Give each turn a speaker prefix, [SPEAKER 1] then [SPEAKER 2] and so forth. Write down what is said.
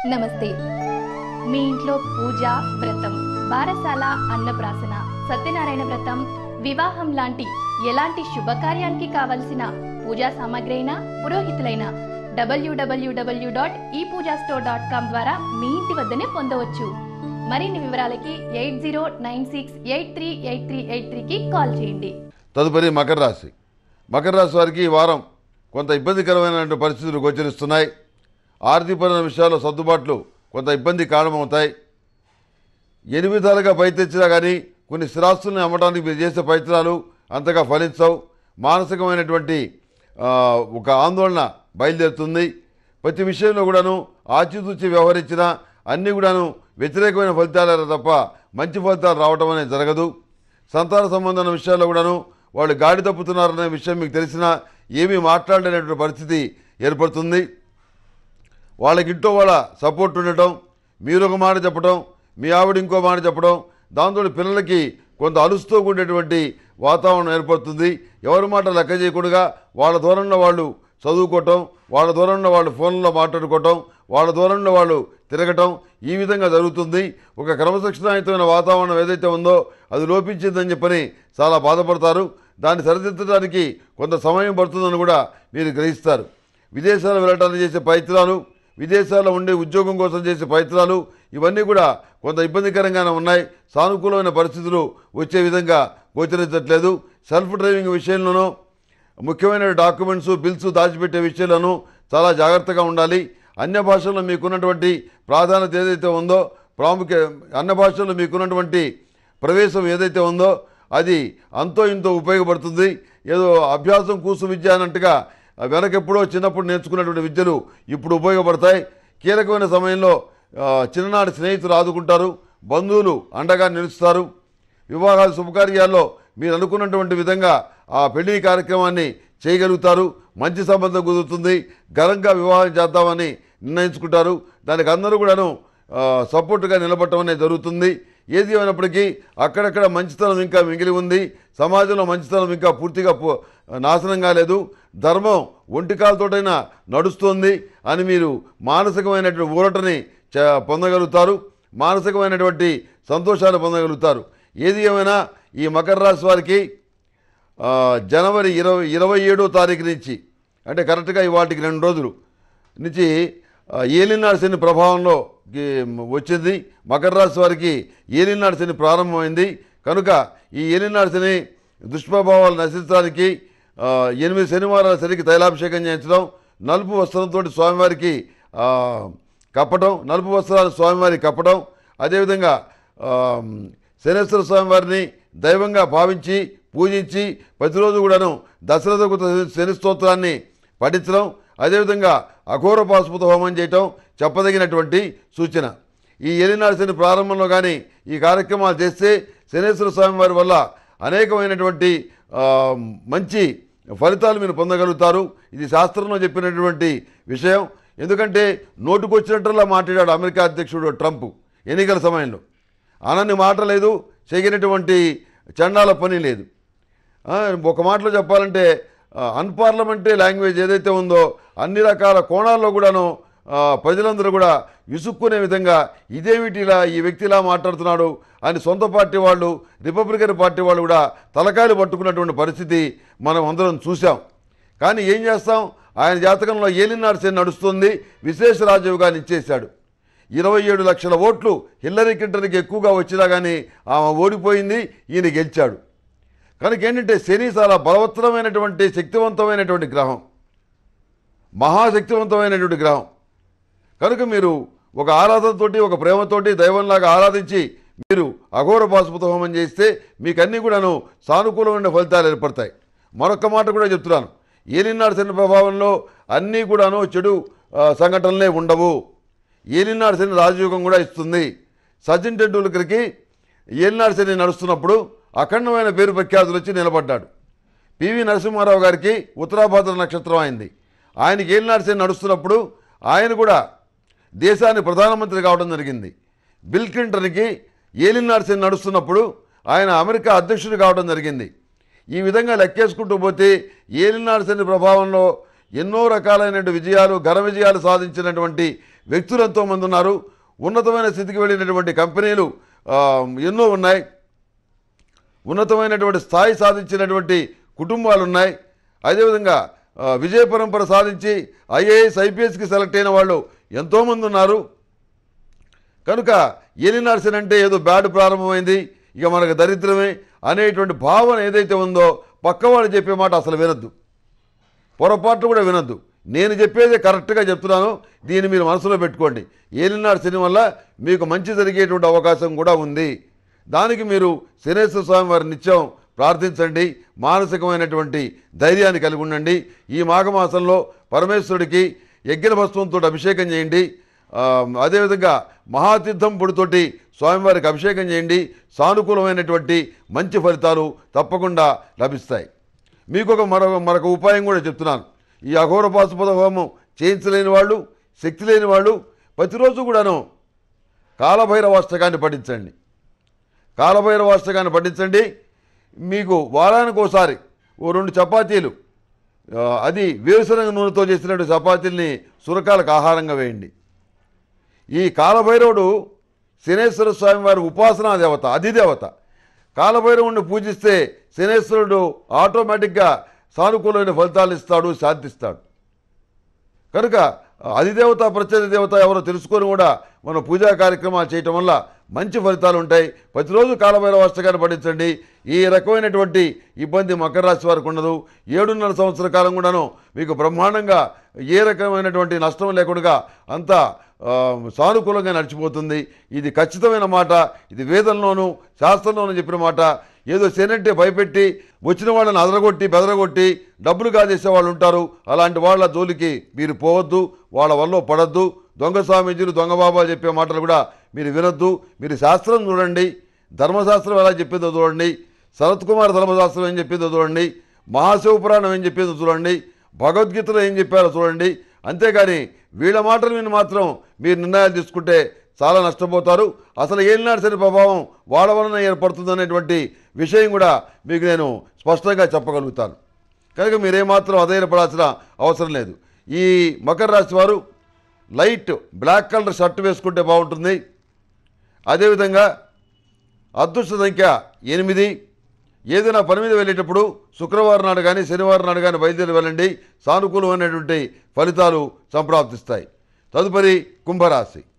[SPEAKER 1] నమస్తే మీ ఇంట్లో పూజ వ్రతం బారసాల అన్నప్రాసన సత్యనారాయణ వ్రతం వివాహం లాంటి ఎలాంటి శుభకార్యానికి కావలసిన పూజా సామాగ్రి అయినా పురోహితులైన డబ్ల్యూడబ్ల్యూడబ్ల్యూ డాట్ ఈ పూజా స్టోర్ డాట్ కామ్ ద్వారా మీ ఇంటి వద్దనే పొందవచ్చు మరిన్ని వివరాలకి eight zero nine six eight three eight three eight త్రీకి కాల్ చేయండి
[SPEAKER 2] తదుపరి మకర రాశి మకర రాశి వారికి ఈ వారం కొంత ఇబ్బందికరమైనటువంటి పరిస్థితులు గోచరిస్తున్నాయి ఆర్థికపరమైన విషయాల్లో సర్దుబాట్లు కొంత ఇబ్బంది కారణమవుతాయి ఎన్ని విధాలుగా పైతెచ్చినా కానీ కొన్ని స్థిరాస్తుల్ని అమ్మడానికి మీరు చేసే ప్రయత్నాలు అంతగా ఫలించవు మానసికమైనటువంటి ఆ, ఒక ఆందోళన బయలుదేరుతుంది ప్రతి విషయంలో కూడాను ఆచితూచి వ్యవహరించిన అన్నీ కూడాను వ్యతిరేకమైన ఫలితాలే తప్ప మంచి ఫలితాలు రావటం అనేది జరగదు సంతాన సంబంధమైన విషయాల్లో కూడాను వాళ్ళు గాడి తప్పుతున్నారనే విషయం మీకు తెలిసినా ఏమీ మాట్లాడలేనటువంటి పరిస్థితి ఏర్పడుతుంది వాళ్ళకి ఇంట్లో వాళ్ళ సపోర్ట్ ఉండటం మీరు ఒక మాట చెప్పడం మీ ఆవిడ ఇంకో మాట చెప్పడం దాంతో పిల్లలకి కొంత అలుస్తూ ఉండేటువంటి వాతావరణం ఏర్పడుతుంది ఎవరి మాట లెక్క చేయకుండా వాళ్ళ దూరంలో వాళ్ళు చదువుకోవటం వాళ్ళ దూరంలో వాళ్ళు ఫోన్లో మాట్లాడుకోవటం వాళ్ళ దూరంలో వాళ్ళు తిరగటం ఈ విధంగా జరుగుతుంది ఒక క్రమశిక్షణాయుతమైన వాతావరణం ఏదైతే ఉందో అది లోపించిందని చెప్పని చాలా బాధపడతారు దాన్ని సరిదిద్దడానికి కొంత సమయం పడుతుందని కూడా మీరు గ్రహిస్తారు విదేశాలు వెళ్ళటానికి చేసే ప్రయత్నాలు విదేశాల్లో ఉండే ఉద్యోగం కోసం చేసే ప్రయత్నాలు ఇవన్నీ కూడా కొంత ఇబ్బందికరంగానే ఉన్నాయి సానుకూలమైన పరిస్థితులు వచ్చే విధంగా గోచరించట్లేదు సెల్ఫ్ డ్రైవింగ్ విషయంలోనూ ముఖ్యమైన డాక్యుమెంట్స్ బిల్స్ దాచిపెట్టే విషయంలోనూ చాలా జాగ్రత్తగా ఉండాలి అన్య భాషల్లో మీకున్నటువంటి ప్రాధాన్యత ఏదైతే ఉందో ప్రాముఖ్య అన్య భాషల్లో మీకున్నటువంటి ప్రవేశం ఏదైతే ఉందో అది అంతో ఇంతో ఉపయోగపడుతుంది ఏదో అభ్యాసం కూసు విద్య అన్నట్టుగా వెనకెప్పుడో చిన్నప్పుడు నేర్చుకున్నటువంటి విద్యలు ఇప్పుడు ఉపయోగపడతాయి కీలకమైన సమయంలో ఆ, చిన్ననాటి స్నేహితులు ఆదుకుంటారు బంధువులు అండగా నిలుస్తారు వివాహాల శుభకార్యాల్లో మీరు అనుకున్నటువంటి విధంగా ఆ పెళ్లి కార్యక్రమాన్ని చేయగలుగుతారు మంచి సంబంధం కుదురుతుంది ఘనంగా వివాహం చేద్దామని నిర్ణయించుకుంటారు దానికి అందరూ కూడాను ఆ, సపోర్టుగా నిలబడటం అనేది జరుగుతుంది ఏది ఏమైనప్పటికీ అక్కడక్కడ మంచితనం ఇంకా మిగిలి ఉంది సమాజంలో మంచితనం ఇంకా పూర్తిగా పో- నాశనం కాలేదు ధర్మం ఒంటికాలతోటైనా నడుస్తుంది అని మీరు మానసికమైనటువంటి ఊరటని చ- పొందగలుగుతారు మానసికమైనటువంటి సంతోషాన్ని పొందగలుగుతారు ఏది ఏమైనా ఈ మకర రాశి వారికి ఆ, జనవరి ఇరవై ఇరవై ఏడో తారీఖు నుంచి అంటే కరెక్ట్గా ఇవాటికి రెండు రోజులు నుంచి ఆ, ఏలినాడు శని ప్రభావంలో కి వచ్చింది మకర రాశి వారికి ఏలినాడు శని ప్రారంభమైంది కనుక ఈ ఏలినాడు శని దుష్ప్రభావాలు నశించడానికి ఆ, ఎనిమిది శనివారాల శనికి తైలాభిషేకం చేయించడం నలుపు వస్త్రంతో స్వామివారికి ఆ, కప్పటం నలుపు వస్త్రాలు స్వామివారికి కప్పటం అదేవిధంగా ఆ, శనేశ్వర స్వామివారిని దైవంగా భావించి పూజించి ప్రతిరోజు కూడాను దశరథకు శని స్తోత్రాన్ని పఠించడం అదేవిధంగా అఘోర పాశుపత హోమం చేయటం చెప్పదగినటువంటి సూచన ఈ ఎలినాడు శని ప్రారంభంలో కానీ ఈ కార్యక్రమాలు చేస్తే శనేశ్వర స్వామి వారి వల్ల అనేకమైనటువంటి ఆ, మంచి ఫలితాలు మీరు పొందగలుగుతారు ఇది శాస్త్రంలో చెప్పినటువంటి విషయం ఎందుకంటే నోటుకొచ్చినట్టులా మాట్లాడాడు అమెరికా అధ్యక్షుడు ట్రంప్ ఎన్నికల సమయంలో అనన్ని మాట లేదు చేయనటువంటి చండాల పని లేదు ఆ, ఒక మాటలో చెప్పాలంటే అన్పార్లమెంటరీ లాంగ్వేజ్ ఏదైతే ఉందో అన్ని రకాల కోణాల్లో కూడాను ఆ, ప్రజలందరూ కూడా విసుక్కునే విధంగా ఇదేమిటి ఇలా ఈ వ్యక్తి ఇలా మాట్లాడుతున్నాడు అని సొంత పార్టీ వాళ్ళు రిపబ్లికన్ పార్టీ వాళ్ళు కూడా తలకాయలు పట్టుకున్నటువంటి పరిస్థితి మనం అందరం చూసాం కానీ ఏం చేస్తాం ఆయన జాతకంలో ఏలినాడు శని నడుస్తుంది విశేష రాజీవ్గాన్ని ఇచ్చేశాడు ఇరవై ఏడు లక్షల ఓట్లు హిల్లరీ క్లింటన్కి ఎక్కువగా వచ్చినా కానీ ఆమె ఓడిపోయింది ఈయన గెలిచాడు కనుక ఏంటంటే శని చాలా బలవత్తరమైనటువంటి శక్తివంతమైనటువంటి గ్రహం మహాశక్తివంతమైనటువంటి గ్రహం కనుక మీరు ఒక ఆరాధనతోటి ఒక ప్రేమతోటి దైవంలాగా ఆరాధించి మీరు అఘోర పాశుపత హోమం చేస్తే మీకు అన్నీ కూడాను సానుకూలమైన ఫలితాలు ఏర్పడతాయి మరొక మాట కూడా చెప్తున్నాను ఏలినాడు శని ప్రభావంలో అన్నీ కూడాను చెడు ఆ, సంఘటనలే ఉండవు ఏలినాడు శని రాజయోగం కూడా ఇస్తుంది సచిన్ టెండూల్కర్కి ఏలినాడు శని నడుస్తున్నప్పుడు అఖండమైన పేరు ప్రఖ్యాతులు వచ్చి నిలబడ్డాడు పివి నరసింహారావు గారికి ఉత్తరాభాద్ర నక్షత్రం అయింది ఆయనకి ఏలినాడు శని నడుస్తున్నప్పుడు ఆయన కూడా దేశాన్ని ప్రధానమంత్రి కావడం జరిగింది బిల్ క్లింటన్కి ఏలినాడు శని నడుస్తున్నప్పుడు ఆయన అమెరికా అధ్యక్షుడు కావడం జరిగింది ఈ విధంగా లెక్కేసుకుంటూ పోతే ఏలినాడు శని ప్రభావంలో ఎన్నో రకాలైన విజయాలు ఘన విజయాలు సాధించినటువంటి వ్యక్తులు ఎంతోమంది ఉన్నారు ఉన్నతమైన స్థితికి వెళ్ళినటువంటి కంపెనీలు ఆ, ఎన్నో ఉన్నాయి ఉన్నతమైనటువంటి స్థాయి సాధించినటువంటి కుటుంబాలు ఉన్నాయి అదేవిధంగా ఆ, విజయ పరంపర సాధించి ఐఏఎస్ ఐపీఎస్కి సెలెక్ట్ అయిన వాళ్ళు ఎంతోమంది ఉన్నారు కనుక ఎలినార్సన్ అంటే ఏదో బ్యాడ్ ప్రారంభమైంది ఇక మనకు దరిద్రమే అనేటువంటి భావన ఏదైతే ఉందో పక్కవాడు చెప్పే మాట అసలు వినొద్దు పొరపాటు కూడా వినొద్దు నేను చెప్పేది కరెక్ట్గా చెప్తున్నాను దీన్ని మీరు మనసులో పెట్టుకోండి ఏలినాడు శని వల్ల మీకు మంచి జరిగేటువంటి అవకాశం కూడా ఉంది దానికి మీరు శనేశ్వర స్వామి వారి నిత్యం ప్రార్థించండి మానసికమైనటువంటి ధైర్యాన్ని కలిగి ఉండండి ఈ మాఘమాసంలో పరమేశ్వరుడికి యజ్ఞ భస్వంతో అభిషేకం చేయండి ఆ, అదేవిధంగా మహాతీర్థం పొడితోటి స్వామివారికి అభిషేకం చేయండి సానుకూలమైనటువంటి మంచి ఫలితాలు తప్పకుండా లభిస్తాయి మీకు ఒక మరొక మరొక ఉపాయం కూడా చెప్తున్నాను ఈ అఘోర పాశుపద హోమం చేయించలేని వాళ్ళు శక్తి లేని వాళ్ళు ప్రతిరోజు కూడాను కాలభైరవాష్టకాన్ని పఠించండి కాలభైరవాష్టకాన్ని పఠించండి మీకు వారానికి ఒకసారి ఓ రెండు చపాతీలు ఆ, అది వేరుశనగ నూనెతో చేసినటువంటి చపాతీల్ని సురకాలకు ఆహారంగా వేయండి ఈ కాలభైరవుడు శనేశ్వర స్వామి వారి ఉపాసనా దేవత అధిదేవత కాలభైరవుడిని పూజిస్తే శనేశ్వరుడు ఆటోమేటిక్గా సానుకూలమైన ఫలితాలు ఇస్తాడు శాంతిస్తాడు కనుక అధిదేవత ప్రత్యేక దేవత ఎవరో తెలుసుకొని కూడా మన పూజా కార్యక్రమాలు చేయటం వల్ల మంచి ఫలితాలు ఉంటాయి ప్రతిరోజు కాలభైరవాష్టకాన్ని పఠించండి ఈ రకమైనటువంటి ఇబ్బంది మకర రాశి వారికి ఉండదు ఏడున్నర సంవత్సర కాలం కూడాను మీకు బ్రహ్మాండంగా ఏ రకమైనటువంటి నష్టం లేకుండా అంతా ఆ, సానుకూలంగా నడిచిపోతుంది ఇది ఖచ్చితమైన మాట ఇది వేదంలోనూ శాస్త్రంలోనూ చెప్పిన మాట ఏదో శనంటే భయపెట్టి వచ్చిన వాళ్ళని అదరగొట్టి బెదరగొట్టి డబ్బులు కాజేసే వాళ్ళు ఉంటారు అలాంటి వాళ్ళ జోలికి మీరు పోవద్దు వాళ్ళ వల్ల పడద్దు దొంగ స్వామీజీలు దొంగ బాబాలు చెప్పే మాటలు కూడా మీరు వినొద్దు మీరు శాస్త్రం చూడండి ధర్మశాస్త్రం ఎలా చెప్పిందో చూడండి శరత్ కుమార్ ధర్మశాస్త్రం ఏం చెప్పిందో చూడండి మహాశివపురాణం ఏం చెప్పిందో చూడండి భగవద్గీతలో ఏం చెప్పారో చూడండి అంతేగాని వీళ్ళ మాటలు విని మాత్రం మీరు నిర్ణయాలు తీసుకుంటే చాలా నష్టపోతారు అసలు ఏలినాడు శని ప్రభావం వాళ్ళ వలన ఏర్పడుతుందనేటువంటి విషయం కూడా మీకు నేను స్పష్టంగా చెప్పగలుగుతాను కనుక మీరేమాత్రం అధైర్యపడాల్సిన అవసరం లేదు ఈ మకర రాశి వారు లైట్ బ్లాక్ కలర్ షర్ట్ వేసుకుంటే బాగుంటుంది అదేవిధంగా అదృష్ట సంఖ్య ఎనిమిది ఏదైనా పని మీద వెళ్ళేటప్పుడు శుక్రవారం నాడు కానీ శనివారం నాడు కానీ బయలుదేరి వెళ్ళండి సానుకూలమైనటువంటి ఫలితాలు సంప్రాప్తిస్తాయి తదుపరి కుంభరాశి